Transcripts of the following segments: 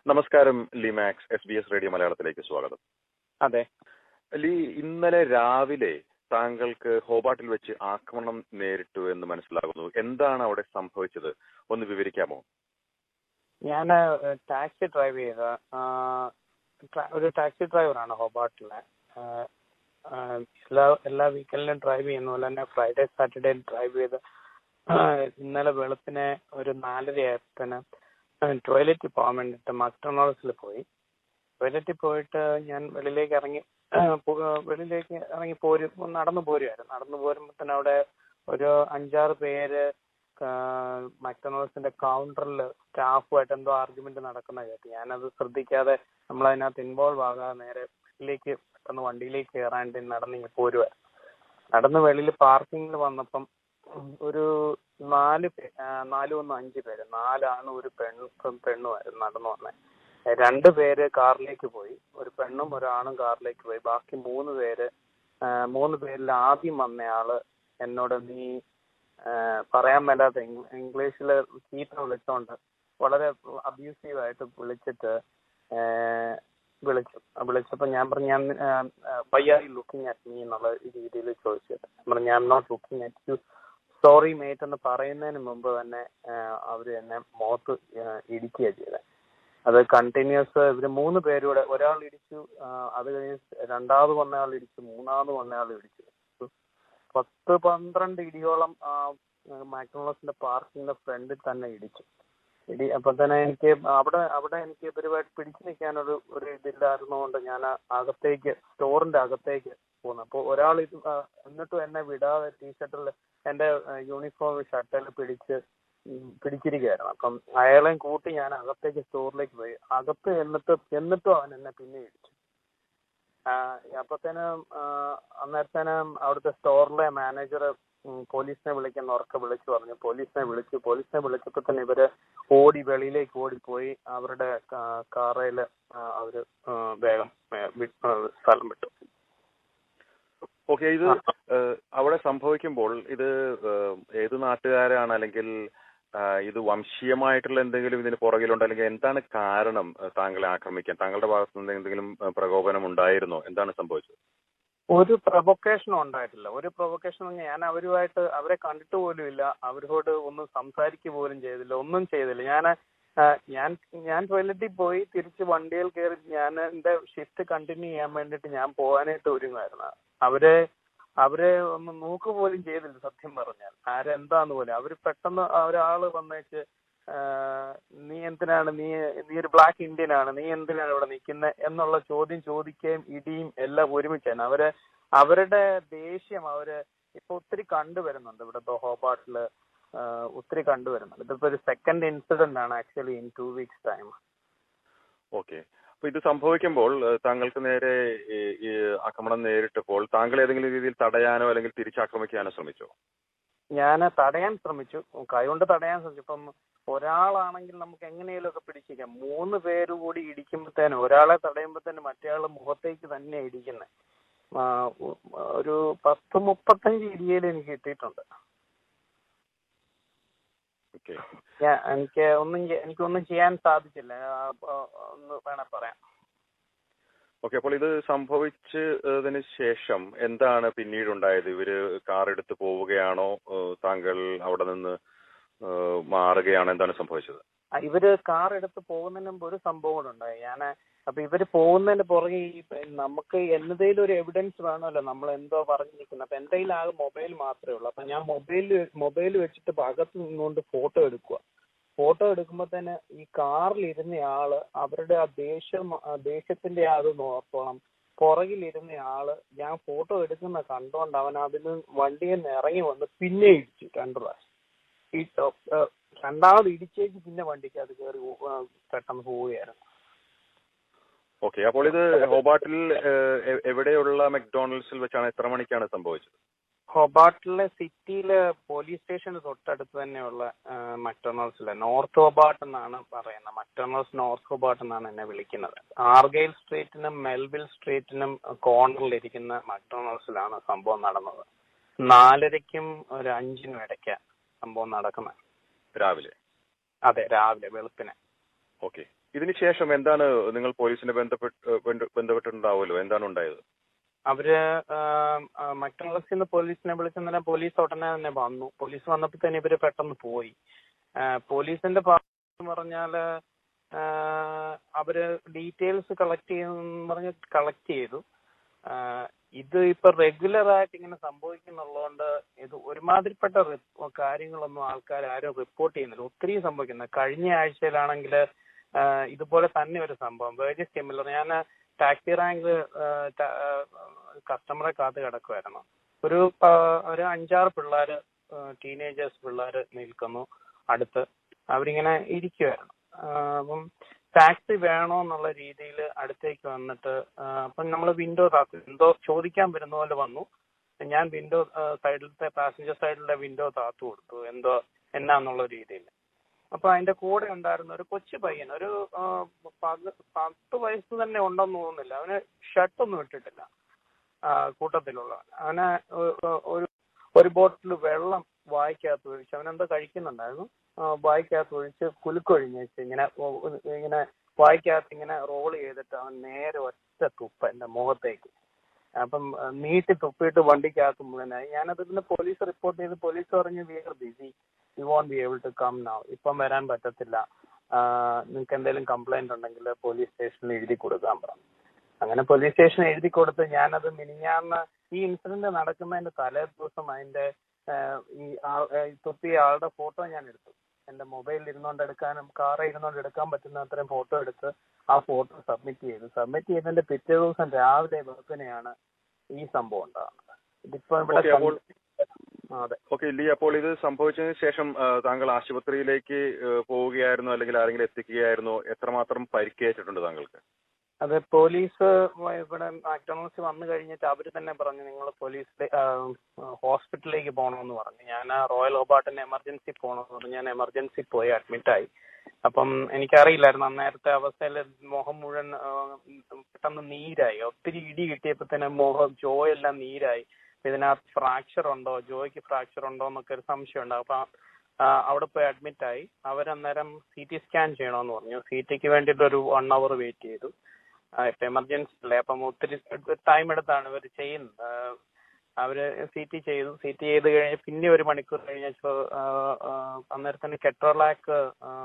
നമസ്കാരം ലിമാക്സ് S B S radio മലയാളത്തിലേക്ക് സ്വാഗതം അതെ ലീ ഇന്നലെ രാവിലെ താങ്കൾക്ക് ഹോബാട്ടിൽ വെച്ച് ആക്രമണം നേരിട്ടു എന്ന് മനസ്സിലാകുന്നു എന്താണ് അവിടെ സംഭവിച്ചത് ഒന്ന് വിവരിക്കാമോ ഞാൻ ടാക്സി ഡ്രൈവ് ചെയ്ത ആ, ട്ര- ഒരു ടാക്സി ഡ്രൈവറാണ് ഹോബാട്ടിലെ ആ, ആ, എല്ലാ എല്ലാ വീക്കെൻഡിലും ഡ്രൈവ് ചെയ്യുന്ന പോലെ തന്നെ ഫ്രൈഡേ സാറ്റർഡേ ഡ്രൈവ് ചെയ്ത് ആ, ഇന്നലെ വെളുപ്പിനെ ഒരു നാലര ആയപ്പോഴത്തേന് ടോയ്ലറ്റിൽ പോകാൻ വേണ്ടിയിട്ട് മക്ഡൊണാൾഡ്സിൽ പോയി ടോയ്ലറ്റിൽ പോയിട്ട് ഞാൻ വെളിയിലേക്ക് ഇറങ്ങി ആ, പോ- വെളിയിലേക്ക് ഇറങ്ങി പോരും നടന്നു പോരുമായിരുന്നു നടന്നു പോരുമ്പോൾ തന്നെ അവിടെ ഒരു അഞ്ചാറ് പേര് മക്ഡൊണാൾഡ്സിന്റെ കൗണ്ടറിൽ സ്റ്റാഫുമായിട്ട് എന്തോ ആർഗ്യുമെന്റ് നടക്കുന്ന കേട്ടു ഞാനത് ശ്രദ്ധിക്കാതെ നമ്മൾ അതിനകത്ത് ഇൻവോൾവ് ആകാതെ നേരെ വീട്ടിലേക്ക് പെട്ടെന്ന് വണ്ടിയിലേക്ക് കയറാണ്ട് നടന്ന് ഇങ്ങനെ പോരുമായിരുന്നു നടന്ന് വെളിയിൽ പാർക്കിങ്ങിൽ വന്നപ്പം ഒരു നാല് പേ- ആ, നാല് ഒന്ന് അഞ്ച് പേര് നാലാണ് ഒരു പെണ്ണും പെണ്ണുമായിരുന്നു നടന്നു വന്നെ രണ്ട് പേര് കാറിലേക്ക് പോയി ഒരു പെണ്ണും ഒരാണും കാറിലേക്ക് പോയി ബാക്കി മൂന്ന് പേര് ആ, മൂന്ന് പേരിൽ ആദ്യം വന്നയാള് എന്നോട് നീ ആ, പറയാൻ മേലാത്ത ഇംഗ്ലീഷിൽ ചീത്ത വിളിച്ചോണ്ട് വളരെ അബ്യൂസീവ് ആയിട്ട് വിളിച്ചിട്ട് ആ, വിളിച്ചു ആ, വിളിച്ചപ്പോ ഞാൻ പറഞ്ഞു ഞാൻ why are you looking at me എന്നുള്ള രീതിയിൽ ചോദിച്ചത് ഞാൻ പറഞ്ഞു ഞാൻ not looking at you sorry mate എന്ന് പറയുന്നതിന് മുമ്പ് തന്നെ ആ, അവര് എന്നെ മുഖത്ത് ഇടിക്കുക ചെയ്തത് അത് കണ്ടിന്യൂസ് ഇവര് മൂന്ന് പേരൂടെ ഒരാൾ ഇടിച്ചു ആ, അത് കഴിഞ്ഞ് രണ്ടാമത് വന്നയാൾ ഇടിച്ചു മൂന്നാമത് വന്നയാൾ ഇടിച്ചു പത്ത് പന്ത്രണ്ട് ഇടിയോളം ആ മാക്ഡോണൾഡ്സിന്റെ പാർക്കിന്റെ ഫ്രണ്ടിൽ തന്നെ ഇടിച്ചു ഇടി അപ്പൊ തന്നെ എനിക്ക് അവിടെ അവിടെ എനിക്ക് ഇവരുമായിട്ട് പിടിച്ചു നിൽക്കാനൊരു ഒരു ഇതില്ലായിരുന്നതുകൊണ്ട് ഞാൻ അകത്തേക്ക് സ്റ്റോറിന്റെ അകത്തേക്ക് പോന്നു അപ്പോൾ ഒരാൾ ഇത് ആ, എന്നിട്ടും എന്നെ വിടാതെ ടീഷർട്ടിൽ എന്റെ യൂണിഫോം ഷർട്ടിൽ പിടിച്ച് ഉം, പിടിച്ചിരിക്കുകയായിരുന്നു അപ്പം അയാളെയും കൂട്ടി ഞാൻ അകത്തേക്ക് സ്റ്റോറിലേക്ക് പോയി അകത്ത് എന്നിട്ട് എന്നിട്ടും അവൻ എന്നെ പിന്നെ ഇടിച്ചു അപ്പത്തേനും അന്നേരത്തേനും അവിടുത്തെ സ്റ്റോറിലെ മാനേജർ പോലീസിനെ വിളിക്കുന്ന ഉറക്കെ വിളിച്ചു പറഞ്ഞു പോലീസിനെ വിളിച്ചു പോലീസിനെ വിളിച്ചപ്പോ തന്നെ ഇവര് ഓടി വെളിയിലേക്ക് ഓടിപ്പോയി അവരുടെ കാറയില് അവര് ആ, വേഗം ആ, വി- ആ, സ്ഥലം വിട്ടു ഓക്കെ ഇത് ഏഹ്, അവിടെ സംഭവിക്കുമ്പോൾ ഇത് ഏഹ്, ഏത് നാട്ടുകാരാണ് അല്ലെങ്കിൽ ആ, ഇത് വംശീയമായിട്ടുള്ള എന്തെങ്കിലും ഇതിന് പുറകിലുണ്ടോ അല്ലെങ്കിൽ എന്താണ് കാരണം ഏഹ്, താങ്കളെ ആക്രമിക്കാൻ താങ്കളുടെ ഭാഗത്ത് നിന്ന് എന്തെങ്കിലും ഏഹ്, പ്രകോപനം ഉണ്ടായിരുന്നോ എന്താണ് സംഭവിച്ചത് ഒരു പ്രൊവൊക്കേഷനും ഉണ്ടായിട്ടില്ല ഒരു പ്രൊവൊക്കേഷൻ ഞാൻ അവരുമായിട്ട് അവരെ കണ്ടിട്ട് പോലും ഇല്ല അവരോട് ഒന്നും സംസാരിക്കുക പോലും ചെയ്തില്ല ഒന്നും ചെയ്തില്ല ഞാൻ ഞാൻ ഞാൻ ടോയ്ലറ്റിൽ പോയി തിരിച്ച് വണ്ടിയിൽ കയറി ഞാൻ എന്റെ ഷിഫ്റ്റ് കണ്ടിന്യൂ ചെയ്യാൻ വേണ്ടിട്ട് ഞാൻ പോകാനായിട്ട് ഒരുങ്ങായിരുന്നു അവരെ അവരെ ഒന്ന് നോക്ക് പോലും ചെയ്തില്ല സത്യം പറഞ്ഞാൽ ആരെന്താന്ന് പോലും അവര് പെട്ടെന്ന് ഒരാള് വന്നേച്ച് ആ, നീ എന്തിനാണ് നീ നീ ഒരു ബ്ലാക്ക് ഇന്ത്യൻ ആണ് നീ എന്തിനാണ് ഇവിടെ നിൽക്കുന്നത് എന്നുള്ള ചോദ്യം ചോദിക്കുകയും ഇടിയും എല്ലാം ഒരുമിച്ചാണ് അവര് അവരുടെ ദേഷ്യം അവര് ഇപ്പൊ ഒത്തിരി കണ്ടുവരുന്നുണ്ട് ഇവിടെ ഹോബാട്ടില് ഒത്തിരി കണ്ടുവരുന്നുണ്ട് ഇതിപ്പോ ഒരു സെക്കൻഡ് ഇൻസിഡന്റ് ആണ് actually in two weeks time okay അപ്പൊ ഇത് സംഭവിക്കുമ്പോൾ ഏഹ്, താങ്കൾക്ക് നേരെ ഈ ഈ ആക്രമണം നേരിട്ടപ്പോൾ താങ്കൾ ഏതെങ്കിലും രീതിയിൽ തടയാനോ അല്ലെങ്കിൽ തിരിച്ചാക്രമിക്കാനോ ശ്രമിച്ചോ ഞാൻ തടയാൻ ശ്രമിച്ചു കൈകൊണ്ട് തടയാൻ ശ്രമിച്ചു ഇപ്പം ഒരാളാണെങ്കിൽ നമുക്ക് എങ്ങനെയും ഒക്കെ പിടിച്ചിരിക്കാം മൂന്ന് പേര് കൂടി ഇടിക്കുമ്പോഴത്തേനും ഒരാളെ തടയുമ്പോഴത്തേനും മറ്റേയാളെ മുഖത്തേക്ക് തന്നെ ഇടിക്കുന്നത് ഒരു പത്ത് മുപ്പത്തഞ്ച് ഇടിയേലും എനിക്ക് കിട്ടിയിട്ടുണ്ട് ഓക്കെ ഞാൻ എനിക്ക് ഒന്നും ചെ- എനിക്കൊന്നും ചെയ്യാൻ സാധിച്ചില്ല ആ, അപ്പൊ ഒന്ന് വേണേ പറയാം ഓക്കെ അപ്പോൾ ഇത് സംഭവിച്ചതിന് ശേഷം എന്താണ് പിന്നീട് ഉണ്ടായത് ഇവര് കാർ എടുത്ത് പോവുകയാണോ ഏഹ്, താങ്കൾ അവിടെ നിന്ന് ഏഹ്, മാറുകയാണോ എന്താണ് സംഭവിച്ചത് ആ, ഇവര് കാർ എടുത്ത് പോകുന്നതിന് മുമ്പ് ഒരു സംഭവം കൂടെ ഉണ്ടായി ഞാൻ അപ്പൊ ഇവര് പോകുന്നതിന്റെ പുറകെ ഈ പ- നമുക്ക് എന്നതേലും ഒരു എവിഡൻസ് വേണമല്ലോ നമ്മൾ എന്തോ പറഞ്ഞിരിക്കുന്നത് അപ്പൊ എന്റെ കയ്യിൽ ആകെ മൊബൈൽ മാത്രമേ ഉള്ളൂ അപ്പൊ ഞാൻ മൊബൈൽ മൊബൈൽ വെച്ചിട്ട് ഇപ്പൊ അകത്ത് നിന്നുകൊണ്ട് ഫോട്ടോ എടുക്കുക ഫോട്ടോ എടുക്കുമ്പോ തന്നെ ഈ കാറിൽ ഇരുന്ന ആള് അവരുടെ ആ ദേഷ്യം ആ ദേഷ്യത്തിന്റെ ആ അത് നോക്കണം പുറകിലിരുന്ന ആള് ഞാൻ ഫോട്ടോ എടുക്കുന്ന കണ്ടോണ്ട് അവൻ അതിന് വണ്ടിയിൽ നിന്ന് ഇറങ്ങി വന്ന് പിന്നെ ഇടിച്ചു രണ്ടു പ്രാവശ്യം ഈ ടോ- ഏഹ് രണ്ടാമത് ഇടിച്ചേക്ക് പിന്നെ വണ്ടിക്ക് അത് കയറി പെട്ടെന്ന് പോവുകയായിരുന്നു ഓക്കെ അപ്പോൾ ഇത് ഹോബാട്ടിൽ ഏഹ്, എ- എവിടെയുള്ള മെക്ഡോണൽഡ്സിൽ വെച്ചാണ് എത്ര മണിക്കാണ് സംഭവിച്ചത് ഹൊബാട്ടിലെ സിറ്റിയിലെ പോലീസ് സ്റ്റേഷന് തൊട്ടടുത്ത് തന്നെയുള്ള മക്ഡൊണാൾഡ്സിലെ നോർത്ത് ഹൊബാട്ട് എന്നാണ് പറയുന്നത് മക്ഡൊണാൾഡ്സ് നോർത്ത് ഹൊബാട്ട് എന്നാണ് എന്നെ വിളിക്കുന്നത് ആർഗെയിൽ സ്ട്രീറ്റിനും മെൽവിൽ സ്ട്രീറ്റിനും കോർണറിലിരിക്കുന്ന മക്ഡൊണാൾഡ്സിലാണ് സംഭവം നടന്നത് നാലരയ്ക്കും ഒരു അഞ്ചിനും ഇടയ്ക്ക് സംഭവം നടക്കുന്നത് രാവിലെ അതെ രാവിലെ വെളുപ്പിനെ ഓക്കെ ഇതിനുശേഷം എന്താണ് നിങ്ങൾ പോലീസിനെ ബന്ധപ്പെട്ട് ബന്ധ- ബന്ധപ്പെട്ടിട്ടുണ്ടാവുമല്ലോ എന്താണ് ഉണ്ടായത് അവര് മക്ഡൊണാൾഡ്സിൽ നിന്ന് പോലീസിനെ വിളിച്ചെന്നേരം പോലീസ് ഉടനെ തന്നെ വന്നു പോലീസ് വന്നപ്പോൾ തന്നെ ഇവര് പെട്ടെന്ന് പോയി ആ, പോലീസിന്റെ ഭാഗം പറഞ്ഞാല് ആ, അവര് ഡീറ്റെയിൽസ് കളക്ട് ചെയ്യുന്ന പറഞ്ഞ് കളക്ട് ചെയ്തു ആ, ഇത് ഇപ്പൊ റെഗുലർ ആയിട്ട് ഇങ്ങനെ സംഭവിക്കുന്നുള്ളതുകൊണ്ട് ഇത് ഒരുമാതിരിപ്പെട്ട റി- കാര്യങ്ങളൊന്നും ആൾക്കാർ ആരും റിപ്പോർട്ട് ചെയ്യുന്നില്ല ഒത്തിരി സംഭവിക്കുന്നത് കഴിഞ്ഞ ആഴ്ചയിലാണെങ്കിൽ ഇതുപോലെ തന്നെ ഒരു സംഭവം വെരി സിമിലർ ഞാൻ ടാക്സി റാങ്ക് കസ്റ്റമറെ കാത്ത് കിടക്കുമായിരുന്നു ഒരു പ- ഒരു അഞ്ചാറ് പിള്ളേര് ടീനേജേഴ്സ് പിള്ളേര് നിൽക്കുന്നു അടുത്ത് അവരിങ്ങനെ ഇരിക്കുമായിരുന്നു ആ, അപ്പം ടാക്സി വേണോ എന്നുള്ള രീതിയിൽ അടുത്തേക്ക് വന്നിട്ട് ആ, അപ്പം നമ്മൾ വിൻഡോ താത്തു എന്തോ ചോദിക്കാൻ വരുന്ന പോലെ വന്നു ഞാൻ വിൻഡോ സൈഡിലത്തെ പാസഞ്ചർ സൈഡിലെ വിൻഡോ താത്തു കൊടുത്തു എന്തോ എന്നാന്നുള്ള രീതിയിൽ അപ്പൊ അതിന്റെ കൂടെ ഉണ്ടായിരുന്ന ഒരു കൊച്ചു പയ്യൻ ഒരു ആ, പത്- പത്ത് വയസ്സ് തന്നെ ഉണ്ടെന്ന് തോന്നുന്നില്ല അവന് ഷർട്ടൊന്നും ഇട്ടിട്ടില്ല ആ, കൂട്ടത്തിലുള്ളവൻ അവന് ഒ- ഒ- ഒരു ഒരു ബോട്ടിൽ വെള്ളം വായിക്കകത്ത് ഒഴിച്ച് അവനെന്തോ കഴിക്കുന്നുണ്ടായിരുന്നു ആ, വായിക്കകത്ത് ഒഴിച്ച് കുലുക്കൊഴിഞ്ഞ് വെച്ച് ഇങ്ങനെ ഒ- ഒ- ഇങ്ങനെ വായിക്കകത്ത് ഇങ്ങനെ റോൾ ചെയ്തിട്ട് അവൻ നേരെ ഒറ്റ തുപ്പ എന്റെ മുഖത്തേക്ക് അപ്പം ആ, നീട്ടി തുപ്പിയിട്ട് വണ്ടിക്കകത്ത് മുഴുവനായി ഞാനത് പിന്നെ പോലീസ് റിപ്പോർട്ട് ചെയ്ത് പോലീസ് പറഞ്ഞു we are busy you won't be able to come now ഇപ്പം വരാൻ പറ്റത്തില്ല നിങ്ങൾക്ക് എന്തെങ്കിലും കംപ്ലൈന്റ് ഉണ്ടെങ്കിൽ പോലീസ് സ്റ്റേഷനിൽ എഴുതി കൊടുക്കാൻ പറഞ്ഞു അങ്ങനെ പോലീസ് സ്റ്റേഷനിൽ എഴുതി കൊടുത്ത് ഞാനത് മിനിഞ്ഞാന്ന് ഈ ഇൻസിഡന്റ് നടക്കുന്നതിന്റെ തലേ ദിവസം അതിന്റെ ആ, ഈ ആൾ- ആ, ഈ തുപ്പിയ ആളുടെ ഫോട്ടോ ഞാൻ എടുത്തു എന്റെ മൊബൈലിൽ ഇരുന്നോണ്ട് എടുക്കാനും കാറിൽ ഇരുന്നോണ്ട് എടുക്കാൻ പറ്റുന്ന അത്രയും ഫോട്ടോ എടുത്ത് ആ ഫോട്ടോ സബ്മിറ്റ് ചെയ്തു സബ്മിറ്റ് ചെയ്തതിന്റെ പിറ്റേ ദിവസം രാവിലെ വെളുപ്പിനെയാണ് ഈ സംഭവം ഉണ്ടാകുന്നത് ഇതിപ്പോ ഇവിടെ Okay, അപ്പോൾ- ആ, അതെ ഓക്കെ ലീ അപ്പോൾ ഇത് സംഭവിച്ചതിന് ശേഷം ആ, താങ്കൾ ആശുപത്രിയിലേക്ക് ആ, പോവുകയായിരുന്നോ അല്ലെങ്കിൽ ആരെങ്കിലും എത്തിക്കുകയായിരുന്നോ എത്രമാത്രം പരിക്കേറ്റിട്ടുണ്ട് താങ്കൾക്ക് അതെ പോലീസ് വ- ഇവിടെ മാക്ഡൊണാൾഡ്സ് വന്നു കഴിഞ്ഞിട്ട് അവർ തന്നെ പറഞ്ഞു നിങ്ങൾ പോലീസ് ഹോസ്പിറ്റലിലേക്ക് പോകണമെന്ന് പറഞ്ഞു ഞാൻ ആ റോയൽ ഹോബാർട്ടിന് എമർജൻസി പോകണമെന്ന് പറഞ്ഞു ഞാൻ എമർജൻസി പോയി അഡ്മിറ്റ് ആയി അപ്പം എനിക്കറിയില്ലായിരുന്നു അന്നേരത്തെ അവസ്ഥയിൽ മുഖം മുഴുവൻ ആ, പെട്ടെന്ന് നീരായി ഒത്തിരി ഇടി കിട്ടിയപ്പോൾ തന്നെ മുഖം ജോയെല്ലാം നീരായി ഇതിനകത്ത് ഫ്രാക്ചർ ഉണ്ടോ ജോയ്ക്ക് ഫ്രാക്ചർ ഉണ്ടോ എന്നൊക്കെ ഒരു സംശയം ഉണ്ടാവും അപ്പൊ ആ, അവിടെ പോയി അഡ്മിറ്റ് ആയി അവരന്നേരം സി ടി സ്കാൻ ചെയ്യണമെന്ന് പറഞ്ഞു സി ടിക്ക് വേണ്ടിയിട്ട് ഒരു വൺ അവർ വെയിറ്റ് ചെയ്തു ആ, ഇപ്പൊ എമർജൻസി അല്ലേ അപ്പം ഒത്തിരി ടൈം എടുത്താണ് ഇവർ ചെയ്യുന്നത് ആ, അവര് സി ടി ചെയ്തു സി ടി ചെയ്ത് കഴിഞ്ഞ് പിന്നെ ഒരു മണിക്കൂർ കഴിഞ്ഞപ്പോ അന്നേരത്തിന് കെട്രോലാക്ക്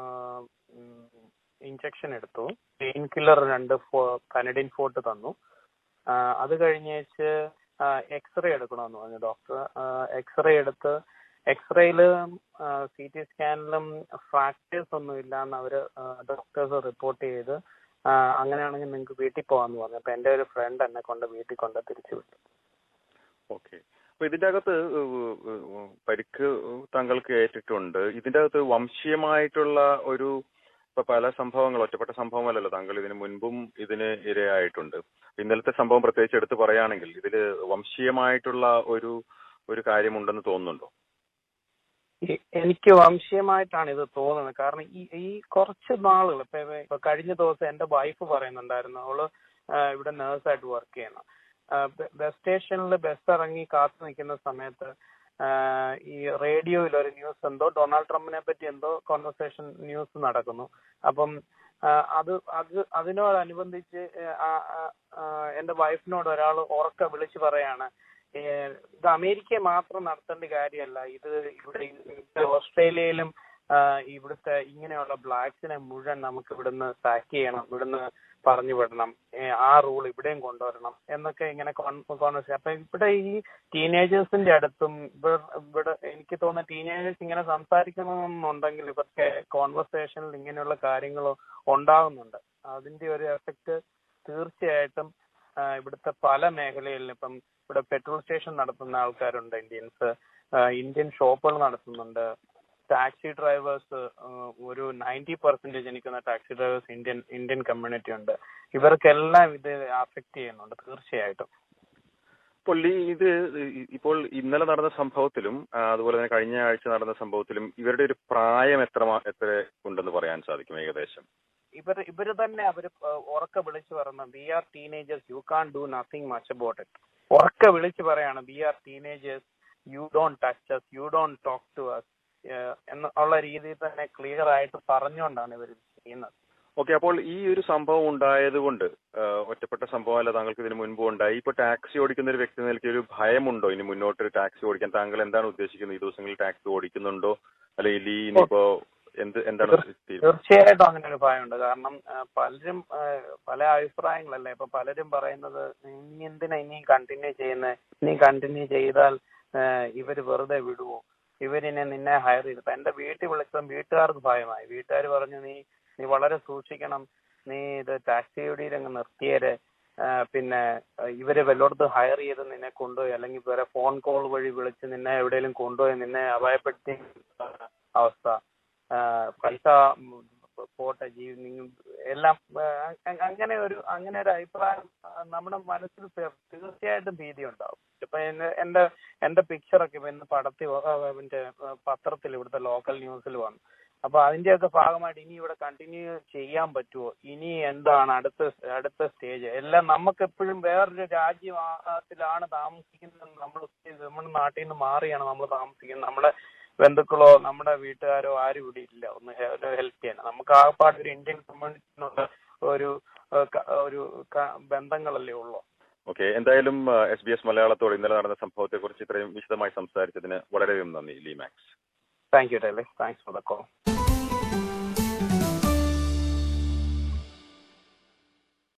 ഇഞ്ചക്ഷൻ എടുത്തു പെയിൻ കില്ലർ രണ്ട് കനഡിൻ ഫോർട്ട് തന്നു ആ, അത് കഴിഞ്ഞേച്ച് എക്സ്റേ എടുക്കണമെന്ന് പറഞ്ഞു ഡോക്ടർ എക്സ്റേ എടുത്ത് എക്സ്റേയില് സി ടി സ്കാനിലും ഫ്രാക്ചേഴ്സ് ഒന്നും ഇല്ലാന്ന് അവര് ഡോക്ടേഴ്സ് റിപ്പോർട്ട് ചെയ്ത് ആ, അങ്ങനെയാണെങ്കിൽ നിങ്ങൾക്ക് വീട്ടിൽ പോകാന്ന് പറഞ്ഞു അപ്പൊ എന്റെ ഒരു ഫ്രണ്ട് എന്നെ കൊണ്ട് വീട്ടിൽ കൊണ്ട് തിരിച്ചു വിട്ടു ഓക്കെ അപ്പൊ ഇതിന്റെ അകത്ത് ഏഹ്, ഏഹ്, പരിക്ക് താങ്കൾക്ക് ഏറ്റിട്ടുണ്ട് ഇതിന്റെ അകത്ത് വംശീയമായിട്ടുള്ള ഒരു ഇപ്പൊ പല സംഭവങ്ങൾ ഒറ്റപ്പെട്ട സംഭവമല്ലല്ലോ താങ്കൾ ഇതിന് മുൻപും ഇതിന് ഇരയായിട്ടുണ്ട് ഇന്നലത്തെ സംഭവം പ്രത്യേകിച്ച് എടുത്തു പറയുകയാണെങ്കിൽ ഇതില് വംശീയമായിട്ടുള്ള ഒരു ഒരു കാര്യമുണ്ടെന്ന് തോന്നുന്നുണ്ടോ ഈ- എനിക്ക് വംശീയമായിട്ടാണ് ഇത് തോന്നുന്നത് കാരണം ഈ ഈ കുറച്ച് നാളുകൾ ഇപ്പൊ ഇപ്പൊ കഴിഞ്ഞ ദിവസം എന്റെ വൈഫ് പറയുന്നുണ്ടായിരുന്നു അവള് ആ, ഇവിടെ നേഴ്സായിട്ട് വർക്ക് ചെയ്യുന്നു ബസ് സ്റ്റേഷനിൽ ബസ് ഇറങ്ങി കാത്തു നിൽക്കുന്ന സമയത്ത് ആ, ഈ റേഡിയോയിൽ ഒരു ന്യൂസ് എന്തോ ഡൊണാൾഡ് ട്രംപിനെ പറ്റി എന്തോ കോൺവെർസേഷൻ ന്യൂസ് നടക്കുന്നു അപ്പം ആ, അത് അത് അതിനോടനുബന്ധിച്ച് ആ, ആ, ആ, എന്റെ വൈഫിനോട് ഒരാൾ ഉറക്കെ വിളിച്ചു പറയാണ് ഏഹ് ഇത് അമേരിക്കയെ മാത്രം നടത്തേണ്ട കാര്യമല്ല ഇത് ഇവിടെ ഇവിടെ ഓസ്ട്രേലിയയിലും ആഹ് ഇവിടുത്തെ ഇങ്ങനെയുള്ള ബ്ലാക്സിനെ മുഴുവൻ നമുക്ക് ഇവിടുന്ന് സാക്ക് ചെയ്യണം ഇവിടുന്ന് പറഞ്ഞു വിടണം ഏഹ് ആ റൂൾ ഇവിടെയും കൊണ്ടുവരണം എന്നൊക്കെ ഇങ്ങനെ കോൺവെർസേഷൻ അപ്പൊ ഇവിടെ ഈ ടീനേജേഴ്സിന്റെ അടുത്തും ഇവർ- ഇവിടെ എനിക്ക് തോന്നുന്ന ടീനേജേഴ്സ് ഇങ്ങനെ സംസാരിക്കണമെന്നുണ്ടെങ്കിൽ ഇവർക്ക് കോൺവെർസേഷനിൽ ഇങ്ങനെയുള്ള കാര്യങ്ങൾ ഉണ്ടാകുന്നുണ്ട് അതിന്റെ ഒരു എഫക്റ്റ് തീർച്ചയായിട്ടും ആ, ഇവിടുത്തെ പല മേഖലകളിലും ഇപ്പം ഇവിടെ പെട്രോൾ സ്റ്റേഷൻ നടത്തുന്ന ആൾക്കാരുണ്ട് ഇന്ത്യൻസ് ആ, ഇന്ത്യൻ ഷോപ്പുകൾ നടത്തുന്നുണ്ട് ടാക്സി ഡ്രൈവേഴ്സ് ഒരു നയൻറ്റി പെർസെന്റേജ് എനിക്കുന്ന taxi drivers Indian Indian community ഉണ്ട് ഇവർക്കെല്ലാം ഇത് അഫക്ട് ചെയ്യുന്നുണ്ട് തീർച്ചയായിട്ടും ഇപ്പോൾ ഈ ഇത് ഈ- ഇപ്പോൾ ഇന്നലെ നടന്ന സംഭവത്തിലും ആ, അതുപോലെ തന്നെ കഴിഞ്ഞ ആഴ്ച നടന്ന സംഭവത്തിലും ഇവരുടെ ഒരു പ്രായം എത്ര മാ- എത്ര ഉണ്ടെന്ന് പറയാൻ സാധിക്കും ഏകദേശം ഇവർ ഇവര് തന്നെ അവർ ഉറക്കെ വിളിച്ചു പറഞ്ഞ we are teenagers you can do nothing much about it ഉറക്കെ വിളിച്ചു പറയാണ് we are teenagers you don't touch us you don't talk to us എന്നുള്ള രീതിയിൽ തന്നെ ക്ലിയർ ആയിട്ട് പറഞ്ഞുകൊണ്ടാണ് ഇവർ ചെയ്യുന്നത് ഓക്കെ അപ്പോൾ ഈ ഒരു സംഭവം ഉണ്ടായത് കൊണ്ട് ഒറ്റപ്പെട്ട സംഭവമല്ല താങ്കൾക്ക് ഇതിന് മുൻപ് ഉണ്ടായി ഇപ്പൊ ടാക്സി ഓടിക്കുന്ന ഒരു വ്യക്തി എന്ന നിലയ്ക്ക് ഒരു ഭയമുണ്ടോ ഇനി മുന്നോട്ട് ഒരു ടാക്സി ഓടിക്കാൻ താങ്കൾ എന്താണ് ഉദ്ദേശിക്കുന്നത് ഈ ദിവസങ്ങളിൽ ടാക്സി ഓടിക്കുന്നുണ്ടോ അല്ലെങ്കിൽ ഈ ഇനിയിപ്പോ എന്ത് എന്താണ് തീരുമാനം? തീർച്ചയായിട്ടും അങ്ങനെ ഒരു ഭയമുണ്ട് കാരണം ആ, പലരും ആ, പല അഭിപ്രായങ്ങളല്ലേ ഇപ്പൊ പലരും പറയുന്നത് ഇനി എന്തിനാ ഇനിയും കണ്ടിന്യൂ ചെയ്യുന്നത് ഇനി കണ്ടിന്യൂ ചെയ്താൽ ആ, ഇവര് വെറുതെ വിടുവോ ഇവരിനെ നിന്നെ ഹയർ ചെയ്തു ഇപ്പൊ എന്റെ വീട്ടിൽ വിളിച്ചപ്പോൾ വീട്ടുകാർക്ക് ഭയമായി വീട്ടുകാർ പറഞ്ഞു നീ നീ വളരെ സൂക്ഷിക്കണം നീ ഇത് ടാക്സിയുടെ അങ്ങ് നിർത്തിയേരെ ആ, പിന്നെ ആ, ഇവര് വല്ലോടത്ത് ഹയർ ചെയ്ത് നിന്നെ കൊണ്ടുപോയി അല്ലെങ്കിൽ വേറെ ഫോൺ കോൾ വഴി വിളിച്ച് നിന്നെ എവിടെയെങ്കിലും കൊണ്ടുപോയി നിന്നെ അപായപ്പെടുത്തി അവസ്ഥ ആ, പൈസ ഉം, പോട്ടെ ജീവി നിങ്ങൾ എല്ലാം ആ, അ- അങ്ങനെ ഒരു അങ്ങനെ ഒരു അഭിപ്രായം ആ, നമ്മുടെ മനസ്സിൽ തീർ- തീർച്ചയായിട്ടും ഭീതി ഉണ്ടാവും ഇപ്പൊ എന്റെ എന്റെ എന്റെ പിക്ചറൊക്കെ ഇപ്പൊ ഇന്ന് പടത്തിൽ വ- ആ, മറ്റേ ആ, പത്രത്തിൽ ഇവിടുത്തെ ലോക്കൽ ന്യൂസിൽ വന്നു അപ്പൊ അതിന്റെയൊക്കെ ഭാഗമായിട്ട് ഇനി ഇവിടെ കണ്ടിന്യൂ ചെയ്യാൻ പറ്റുമോ ഇനി എന്താണ് അടുത്ത അടുത്ത സ്റ്റേജ് എല്ലാം നമുക്ക് എപ്പോഴും വേറൊരു രാജ്യത്തിലാണ് താമസിക്കുന്നത് നമ്മൾ നമ്മുടെ നാട്ടിൽ നിന്ന് മാറിയാണ് നമ്മൾ താമസിക്കുന്നത് നമ്മുടെ ബന്ധുക്കളോ നമ്മുടെ വീട്ടുകാരോ ആരും ഇവിടെ ഇല്ല ഒന്ന് ഹെൽപ്പ് ചെയ്യാൻ നമുക്ക് ആകപ്പാട് ഒരു ഇന്ത്യൻ കമ്മ്യൂണിറ്റിനുള്ള ഒരു ഏഹ്, ക- ഒരു ക- ബന്ധങ്ങളല്ലേ ഉള്ളൂ ഓക്കെ എന്തായാലും എസ് ബി എസ് മലയാളത്തോട് ഇന്നലെ നടന്ന സംഭവത്തെ കുറിച്ച് ഇത്രയും വിശദമായി സംസാരിച്ചതിന് വളരെയധികം നന്ദി ലീ മാക്സ് താങ്ക് യു ഡെലി താങ്ക്സ് ഫോർ ദ കോൾ